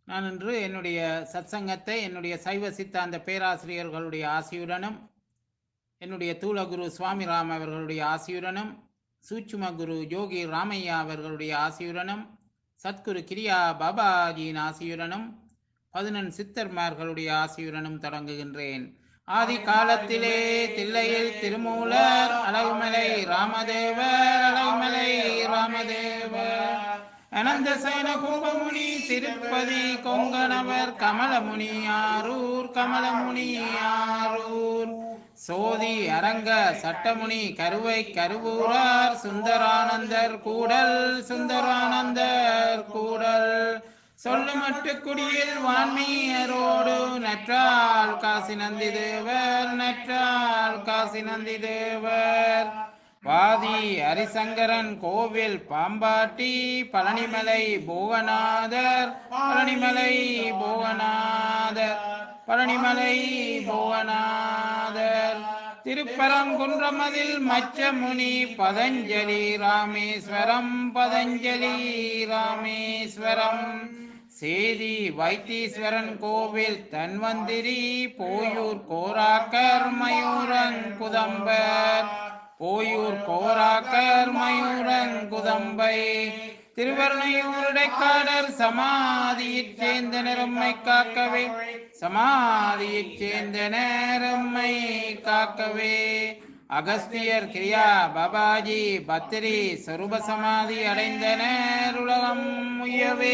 நான் இன்று என்னுடைய சத்சங்கத்தை என்னுடைய சைவ சித்தாந்த பேராசிரியர்களுடைய ஆசியுடனும் என்னுடைய தூலகுரு சுவாமிராம் அவர்களுடைய ஆசியுடனும் சூட்சும குரு யோகி ராமையா அவர்களுடைய ஆசியுடனும் சத்குரு கிரியா பாபாஜியின் ஆசியுடனும் பதினெண் சித்தர்மார்களுடைய ஆசியுடனும் தொடங்குகின்றேன் ஆதி காலத்திலே தில்லையில் திருமூலர் அழகுமலை ராமதேவர் அழகுமலை ராமதேவர் அனந்த சயன கும்பமுனி திருப்பதி கொங்கணவர் கமலமுனி ஆரூர் கமலமுனி ஆரூர் சோதி அரங்க சட்டமுனி கருவை கருவூரார் சுந்தரானந்தர் கூடல் சுந்தரானந்தர் கூடல் சொல்லுமட்டு குடியில் வான்மீயரோடு நற்றால் காசி நந்தி தேவர் நற்றால் காசி நந்தி தேவர் வாதி ஹரிசங்கரன் கோவில் பாம்பாட்டி பழனிமலை போகநாதர் பழனிமலை போகநாதர் பழனிமலை போகநாதர் திருப்பரங்குன்றமதில் மச்சமுனி பதஞ்சலி ராமேஸ்வரம் பதஞ்சலி ராமேஸ்வரம் சேதி வைத்தீஸ்வரன் கோவில் தன்வந்திரி போயூர் கோராக்கர் மயூரங்குதம்பர் போயூர் கோராக்கர் மயூரங்குதம்பை திருவருணையூருடைக்காடர் சமாதியிற் சேர்ந்த நிறம்மை காக்கவே சமாதியிற் சேர்ந்த நேரம்மை காக்கவே அகஸ்தியர் கிரியா பாபாஜி பத்திரி சொரூப சமாதி அடைந்தனர் உலகம் உயவே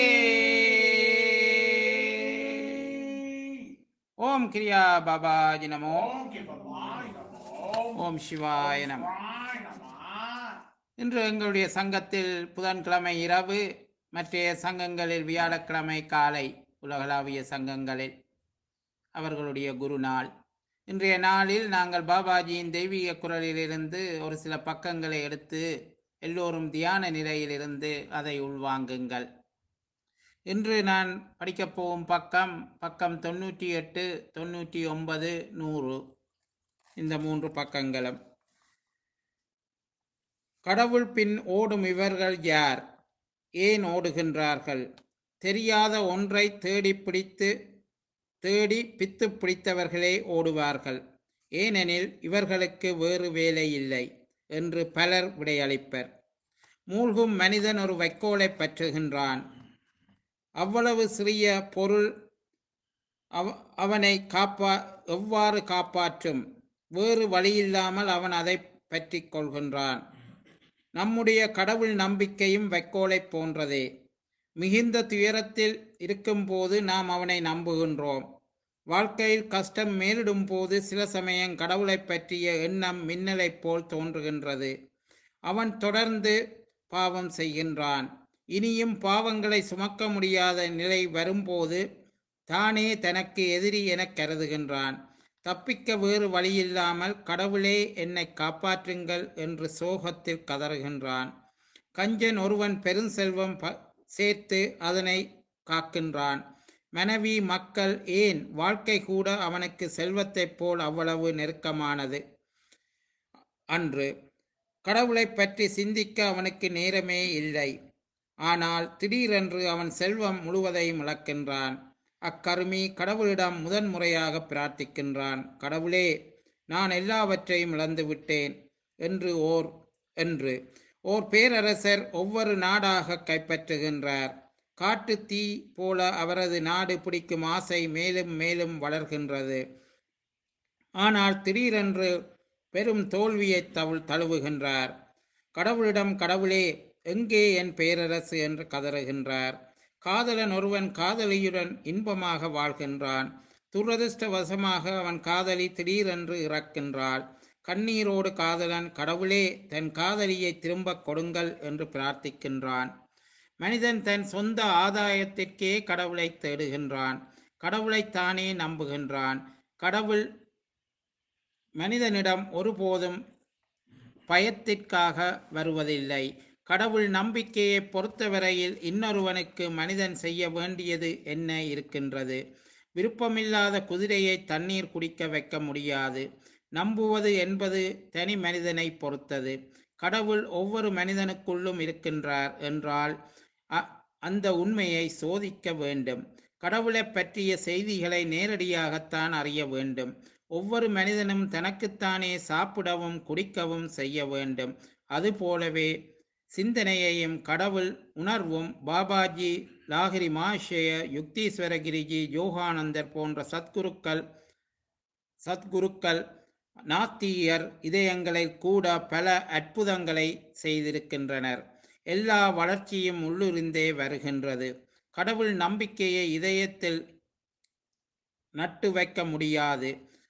ஓம் கிரியா பாபாஜி நமோ ஓம் கிருபாய் நமோ ஓம் சிவாய நம சிவாய நம இன்று எங்களுடைய சங்கத்தில் புதன்கிழமை இரவு மற்றைய சங்கங்களில் வியாழக்கிழமை காலை உலகளாவிய சங்கங்களில் அவர்களுடைய குரு நாள் இன்றைய நாளில் நாங்கள் பாபாஜியின் தெய்வீக குரலிலிருந்து ஒரு சில பக்கங்களை எடுத்து எல்லோரும் தியான நிலையிலிருந்து அதை உள்வாங்குங்கள் இன்று நான் படிக்கப் போகும் பக்கம் பக்கம் தொண்ணூற்றி எட்டு தொண்ணூற்றி ஒன்பது நூறு இந்த மூன்று பக்கங்களும் கடவுள் பின் ஓடும் இவர்கள் யார் ஏன் ஓடுகின்றார்கள் தெரியாத ஒன்றை தேடி பிடித்து தேடி பித்து பிடித்தவர்களே ஓடுவார்கள் ஏனெனில் இவர்களுக்கு வேறு வேலை இல்லை என்று பலர் விடையளிப்பர் மூழ்கும் மனிதன் ஒரு வைக்கோலை பற்றுகின்றான் அவ்வளவு சிறிய பொருள் அவ அவனை காப்பா எவ்வாறு காப்பாற்றும் வேறு வழியில்லாமல் அவன் அதை பற்றி கொள்கின்றான் நம்முடைய கடவுள் நம்பிக்கையும் வைக்கோலைப் போன்றதே மிகுந்த துயரத்தில் இருக்கும்போது நாம் அவனை நம்புகின்றோம் வாழ்க்கையில் கஷ்டம் மேலிடும் போது சில சமயம் கடவுளைப் பற்றிய எண்ணம் மின்னலைப் போல் தோன்றுகின்றது அவன் தொடர்ந்து பாவம் செய்கின்றான் இனியும் பாவங்களை சுமக்க முடியாத நிலை வரும்போது தானே தனக்கு எதிரி எனக் கருதுகின்றான் தப்பிக்க வேறு வழியில்லாமல் கடவுளே என்னை காப்பாற்றுங்கள் என்று சோகத்தில் கதறுகின்றான் கஞ்சன் ஒருவன் பெருஞ்செல்வம் ப சேர்த்து அதனை காக்கின்றான் மனைவி மக்கள் ஏன் வாழ்க்கை கூட அவனுக்கு செல்வத்தைப் போல் அவ்வளவு நெருக்கமானது அன்று கடவுளைப் பற்றி சிந்திக்க அவனுக்கு நேரமே இல்லை ஆனால் திடீரென்று அவன் செல்வம் முழுவதையும் இழக்கின்றான் அக்கருமி கடவுளிடம் முதன் முறையாக பிரார்த்திக்கின்றான் கடவுளே நான் எல்லாவற்றையும் இழந்து விட்டேன் என்று ஓர் என்று ஓர் பேரரசர் ஒவ்வொரு நாடாக கைப்பற்றுகின்றார் காட்டு தீ போல அவரது நாடு பிடிக்கும் ஆசை மேலும் மேலும் வளர்கின்றது ஆனால் திடீரென்று பெரும் தோல்வியை தவள் தழுவுகின்றார் கடவுளிடம் கடவுளே எங்கே என் பேரரசு என்று கதறுகின்றார் காதலன் ஒருவன் காதலியுடன் இன்பமாக வாழ்கின்றான் துரதிருஷ்டவசமாக அவன் காதலி திடீரென்று இறக்கின்றாள் கண்ணீரோடு காதலன் கடவுளே தன் காதலியை திரும்பக் கொடுங்கள் என்று பிரார்த்திக்கின்றான் மனிதன் தன் சொந்த ஆதாயத்திற்கே கடவுளை தேடுகின்றான் கடவுளைத்தானே நம்புகின்றான் கடவுள் மனிதனிடம் ஒருபோதும் பயத்திற்காக வருவதில்லை கடவுள் நம்பிக்கையை பொறுத்தவரையில் இன்னொருவனுக்கு மனிதன் செய்ய வேண்டியது என்ன இருக்கின்றது விருப்பமில்லாத குதிரையை தண்ணீர் குடிக்க வைக்க முடியாது நம்புவது என்பது தனி மனிதனை பொறுத்தது கடவுள் ஒவ்வொரு மனிதனுக்குள்ளும் இருக்கின்றார் என்றால் அ- அந்த உண்மையை சோதிக்க வேண்டும் கடவுளைப் பற்றிய செய்திகளை நேரடியாகத்தான் அறிய வேண்டும் ஒவ்வொரு மனிதனும் தனக்குத்தானே சாப்பிடவும் குடிக்கவும் செய்ய வேண்டும் அதுபோலவே சிந்தனையையும் கடவுள் உணர்வும் பாபாஜி லாகிரி மாஷய யுக்தீஸ்வரகிரிஜி யோகானந்தர் போன்ற சத்குருக்கள் சத்குருக்கள் நாத்தியர் இதயங்களில் கூட பல அற்புதங்களை செய்திருக்கின்றனர் எல்லா வளர்ச்சியும் உள்ளிருந்தே வருகின்றது கடவுள் நம்பிக்கையை இதயத்தில் நட்டு வைக்க முடியாது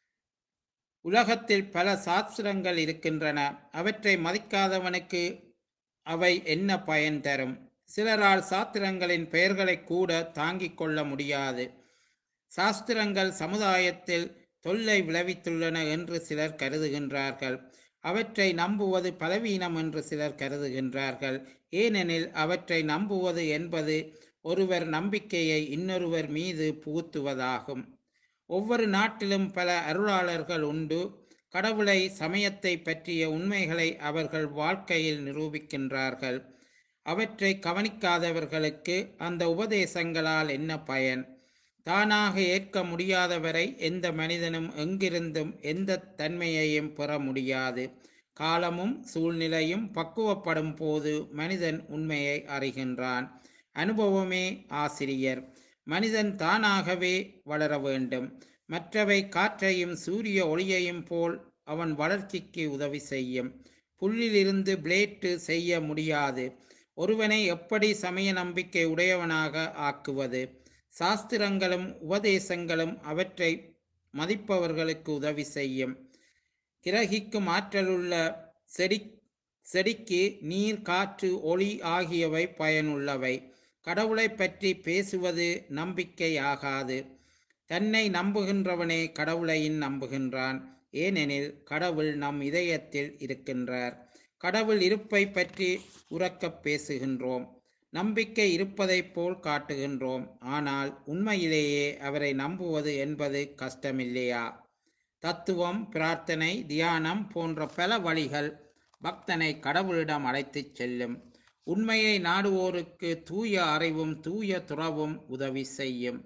உலகத்தில் பல சாஸ்திரங்கள் இருக்கின்றன அவற்றை மதிக்காதவனுக்கு அவை என்ன பயன் தரும் சிலரால் சாஸ்திரங்களின் பெயர்களை கூட தாங்கிக் கொள்ள முடியாது சாஸ்திரங்கள் சமுதாயத்தில் தொல்லை விளைவித்துள்ளன என்று சிலர் கருதுகின்றார்கள் அவற்றை நம்புவது பலவீனம் என்று சிலர் கருதுகின்றார்கள் ஏனெனில் அவற்றை நம்புவது என்பது ஒருவர் நம்பிக்கையை இன்னொருவர் மீது புகுத்துவதாகும் ஒவ்வொரு நாட்டிலும் பல அருளாளர்கள் உண்டு கடவுளை சமயத்தை பற்றிய உண்மைகளை அவர்கள் வாழ்க்கையில் நிரூபிக்கின்றார்கள் அவற்றை கவனிக்காதவர்களுக்கு அந்த உபதேசங்களால் என்ன பயன் தானாக ஏற்க முடியாதவரை எந்த மனிதனும் எங்கிருந்தும் எந்த தன்மையையும் பெற முடியாது காலமும் சூழ்நிலையும் பக்குவப்படும் போது மனிதன் உண்மையை அறிகின்றான் அனுபவமே ஆசிரியர் மனிதன் தானாகவே வளர வேண்டும் மற்றவை காற்றையும் சூரிய ஒளியையும் போல் அவன் வளர்ச்சிக்கு உதவி செய்யும் புல்லிலிருந்து பிளேட்டு செய்ய முடியாது ஒருவனை எப்படி சமய நம்பிக்கை உடையவனாக ஆக்குவது சாஸ்திரங்களும் உபதேசங்களும் அவற்றை மதிப்பவர்களுக்கு உதவி செய்யும் கிரகிக்கும் ஆற்றலுள்ள செடி செடிக்கு நீர் காற்று ஒளி ஆகியவை பயனுள்ளவை கடவுளை பற்றி பேசுவது நம்பிக்கை ஆகாது தன்னை நம்புகின்றவனே கடவுளையும் நம்புகின்றான் ஏனெனில் கடவுள் நம் இதயத்தில் இருக்கின்றார் கடவுள் இருப்பை பற்றி உறக்கப் பேசுகின்றோம் நம்பிக்கை இருப்பதைப் போல் காட்டுகின்றோம் ஆனால் உண்மையிலேயே அவரை நம்புவது என்பது கஷ்டமில்லையா தத்துவம் பிரார்த்தனை தியானம் போன்ற பல வழிகள் பக்தனை கடவுளிடம் அழைத்துச் செல்லும் உண்மையை நாடுவோருக்கு தூய அறிவும் தூய துறவும் உதவி செய்யும்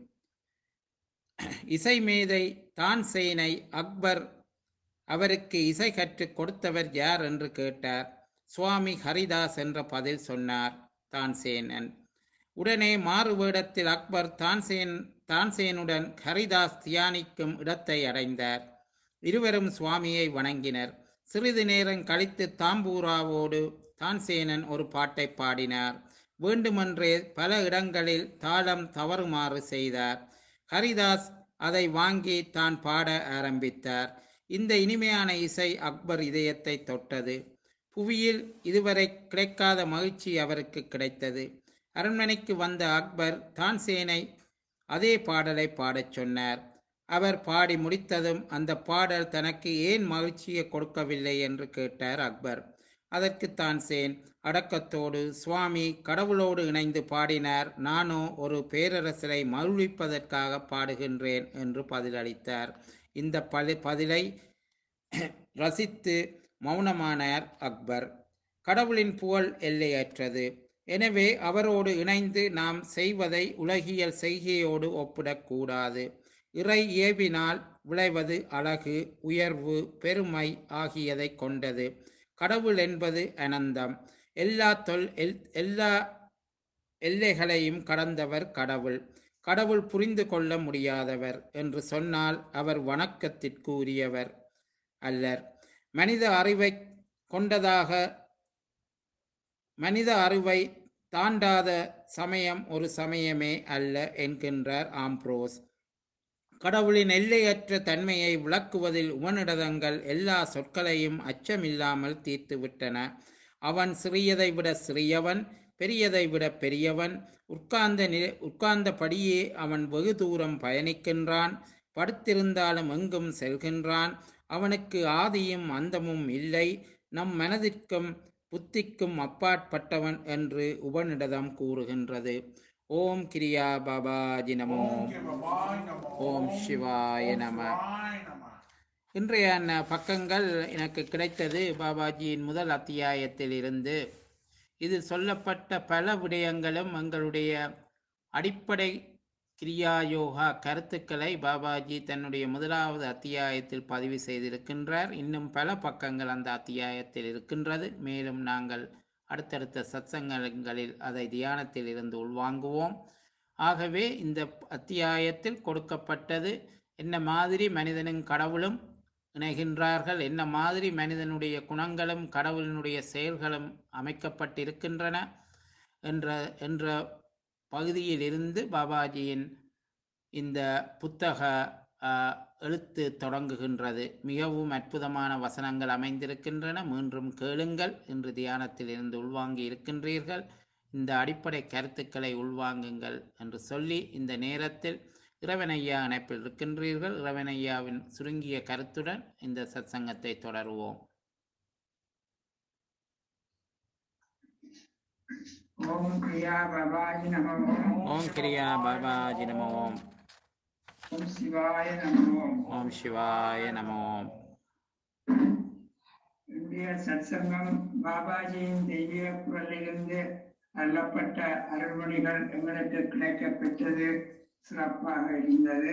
இசை மேதை தான்சேனை அக்பர் அவருக்கு இசை கற்றுக் கொடுத்தவர் யார் என்று கேட்டார் சுவாமி ஹரிதாஸ் என்ற பதில் சொன்னார் தான்சேனன் உடனே மாறு வேடத்தில் அக்பர் தான்சேன் தான்சேனுடன் ஹரிதாஸ் தியானிக்கும் இடத்தை அடைந்தார் இருவரும் சுவாமியை வணங்கினர் சிறிது நேரம் கழித்து தாம்பூராவோடு தான்சேனன் ஒரு பாட்டை பாடினார் வேண்டுமென்றே பல இடங்களில் தாளம் தவறுமாறு செய்தார் ஹரிதாஸ் அதை வாங்கி தான் பாட ஆரம்பித்தார் இந்த இனிமையான இசை அக்பர் இதயத்தை தொட்டது புவியில் இதுவரை கிடைக்காத மகிழ்ச்சி அவருக்கு கிடைத்தது அரண்மனைக்கு வந்த அக்பர் தான்சேனை அதே பாடலை பாடச் சொன்னார் அவர் பாடி முடித்ததும் அந்த பாடல் தனக்கு ஏன் மகிழ்ச்சியை கொடுக்கவில்லை என்று கேட்டார் அக்பர் அதற்கு தான்சேன் அடக்கத்தோடு சுவாமி கடவுளோடு இணைந்து பாடினார் நானோ ஒரு பேரரசரை மகிழ்விப்பதற்காக பாடுகின்றேன் என்று பதிலளித்தார் இந்த பதி பதிலை ரசித்து மௌனமானார் அக்பர் கடவுளின் புகழ் எல்லையற்றது எனவே அவரோடு இணைந்து நாம் செய்வதை உலகியல் செய்கையோடு ஒப்பிடக்கூடாது இறை ஏவினால் விளைவது அழகு உயர்வு பெருமை ஆகியதை கொண்டது கடவுள் என்பது அனந்தம் எல்லா தொல் எல் எல்லா எல்லைகளையும் கடந்தவர் கடவுள் கடவுள் புரிந்து கொள்ள முடியாதவர் என்று சொன்னால் அவர் வணக்கத்திற்கு உரியவர் அல்லர் மனித அறிவை கொண்டதாக மனித அறிவை தாண்டாத சமயம் ஒரு சமயமே அல்ல என்கின்றார் ஆம்ப்ரோஸ் கடவுளின் எல்லையற்ற தன்மையை விளக்குவதில் உபநிடதங்கள் எல்லா சொற்களையும் அச்சமில்லாமல் தீர்த்துவிட்டன அவன் சிறியதை விட சிறியவன் பெரியதை விட பெரியவன் உட்கார்ந்த நி உட்கார்ந்தபடியே அவன் வெகு தூரம் பயணிக்கின்றான் படுத்திருந்தாலும் எங்கும் செல்கின்றான் அவனுக்கு ஆதியும் அந்தமும் இல்லை நம் மனதிற்கும் புத்திக்கும் அப்பாற்பட்டவன் என்று உபநிடதம் கூறுகின்றது ஓம் கிரியா பாபாஜி நமோ ஓம் சிவாய நமோ. ஓம் சிவாய நம சிவாய நம. இன்றைய ந- பக்கங்கள் எனக்கு கிடைத்தது பாபாஜியின் முதல் அத்தியாயத்தில் இருந்து இதில் சொல்லப்பட்ட பல விடயங்களும் எங்களுடைய அடிப்படை கிரியா யோகா கருத்துக்களை பாபாஜி தன்னுடைய முதலாவது அத்தியாயத்தில் பதிவு செய்திருக்கின்றார் இன்னும் பல பக்கங்கள் அந்த அத்தியாயத்தில் இருக்கின்றது மேலும் நாங்கள் அடுத்தடுத்த சத்சங்கங்களில் அதை தியானத்தில் இருந்து உள்வாங்குவோம் ஆகவே இந்த அத்தியாயத்தில் கொடுக்கப்பட்டது என்ன மாதிரி மனிதனும் கடவுளும் இணைகின்றார்கள் என்ன மாதிரி மனிதனுடைய குணங்களும் கடவுளினுடைய செயல்களும் அமைக்கப்பட்டிருக்கின்றன என்ற என்ற பகுதியில் இருந்து பாபாஜியின் இந்த புத்தக ஆ, எழுத்து தொடங்குகின்றது மிகவும் அற்புதமான வசனங்கள் அமைந்திருக்கின்றன மீண்டும் கேளுங்கள் இன்று தியானத்தில் இருந்து உள்வாங்கி இருக்கின்றீர்கள் இந்த அடிப்படை கருத்துக்களை உள்வாங்குங்கள் என்று சொல்லி இந்த நேரத்தில் இறைவனையா இணைப்பில் இருக்கின்றீர்கள் இறைவனையாவின் சுருங்கிய கருத்துடன் இந்த சத்சங்கத்தை தொடருவோம் ஓம் கிரியா பவாஜி நமோ ஓம் கிரியா பாபாஜி நம ஓம் ஓம் சிவாய நமோ ஓம் சிவாய நம ஓம் இந்திய சத்சங்கம் பாபாஜியின் தெய்வீக குரலிலிருந்து அள்ளப்பட்ட அருள்மொழிகள் எங்களுக்கு கிடைக்கப் பெற்றது சிறப்பாக இருந்தது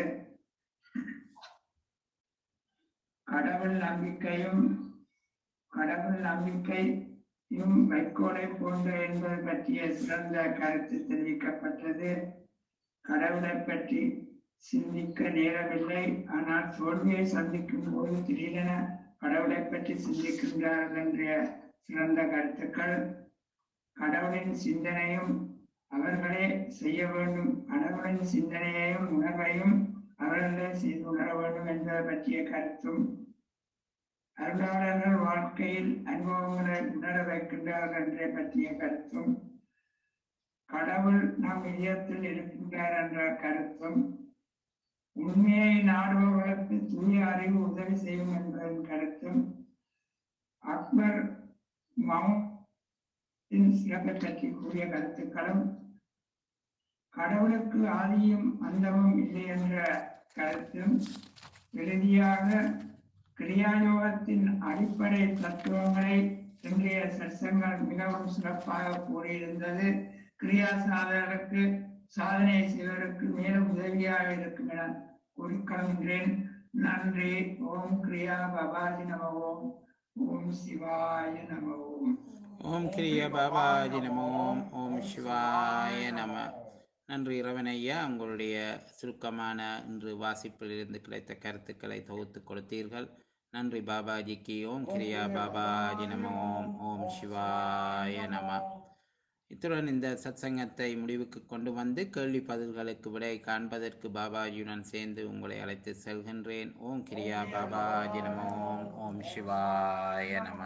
கடவுள் நம்பிக்கையும் கடவுள் நம்பிக்கையும் வைக்கோலை போன்ற என்பது பற்றிய சிறந்த கருத்து தெரிவிக்கப்பட்டது கடவுளை பற்றி சிந்திக்க நேரமில்லை ஆனால் தோல்வியை சந்திக்கும் போது திடீரென கடவுளை பற்றி சிந்திக்கின்றார்கள் என்ற சிறந்த கருத்துக்கள் கடவுளின் சிந்தனையும் அவர்களே செய்ய வேண்டும் கடவுளின் சிந்தனையையும் உணர்வையும் அவர்களே செய்து உணர வேண்டும் என்பது பற்றிய கருத்தும் அருளாளர்கள் வாழ்க்கையில் அனுபவங்களை உணர வைக்கின்றார்கள் என்ற பற்றிய கருத்தும் கடவுள் நம் இதயத்தில் இருக்கின்றார் என்ற கருத்தும் உண்மையை நாடுபவர்களுக்கு தூய அறிவு உதவி செய்யும் என்பதன் கருத்தும் அக்பர் மவுண்டின் சிறப்பை பற்றி கூறிய கருத்துக்களும் கடவுளுக்கு ஆதியும் அந்தமும் இல்லை என்ற கருத்தும் இறுதியாக கிரியாயோகத்தின் அடிப்படை தத்துவங்களை இன்றைய சத்சங்கள் மிகவும் சிறப்பாக கூறியிருந்தது கிரியா சாதகருக்கு சாதனை செய்வதற்கு மேலும் உதவியாக இருக்கும் என கூறிக்கொள்கின்றேன் நன்றி ஓம் கிரியா பபாஜி நம ஓம் ஓம் சிவாய நம ஓம் ஓம் கிரிய பாபாஜி நம ஓம் ஓம் சிவாய நம நன்றி இறைவனையா உங்களுடைய சுருக்கமான இன்று வாசிப்பில் இருந்து கிடைத்த கருத்துக்களை தொகுத்து கொடுத்தீர்கள் நன்றி பாபாஜிக்கு ஓம் கிரியா பாபாஜி நம ஓம் ஓம் சிவாய நம இத்துடன் இந்த சத்சங்கத்தை முடிவுக்கு கொண்டு வந்து கேள்வி பதில்களுக்கு விடை காண்பதற்கு பாபாஜியுடன் சேர்ந்து உங்களை அழைத்து செல்கின்றேன் ஓம் கிரியா பாபாஜி நம ஓம் ஓம் சிவாய நம